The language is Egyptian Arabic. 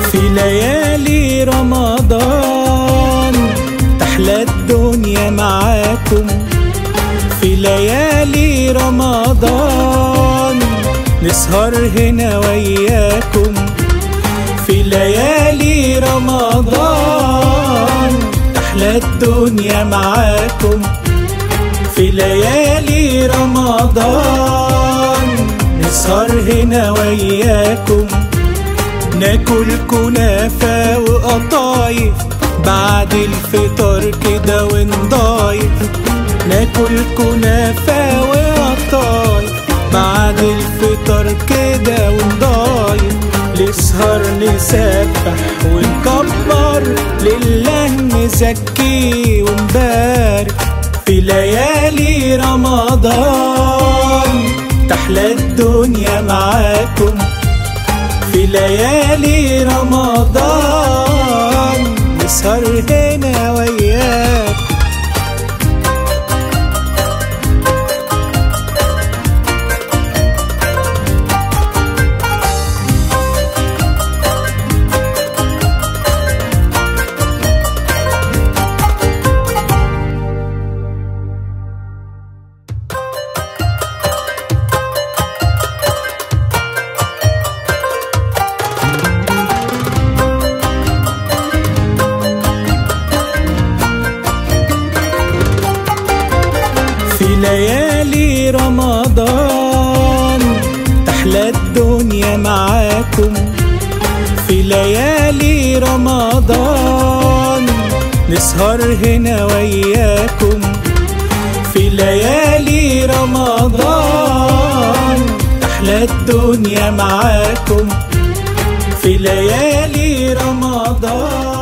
في ليالي رمضان تحلى الدنيا معاكم في ليالي رمضان نسهر هنا وياكم في ليالي رمضان تحلى الدنيا معاكم في ليالي رمضان نسهر هنا وياكم ناكل كنافة وقطايف بعد الفطار كده ونضايف ناكل كنافة وقطايف بعد الفطار كده ونضايف نسهر نسبح ونكبر لله نزكي ونبارك في ليالي رمضان تحلى الدنيا معاكم في ليالي رمضان نسهر هنا وياك في ليالي رمضان تحلى الدنيا معاكم في ليالي رمضان نسهر هنا وياكم في ليالي رمضان تحلى الدنيا معاكم في ليالي رمضان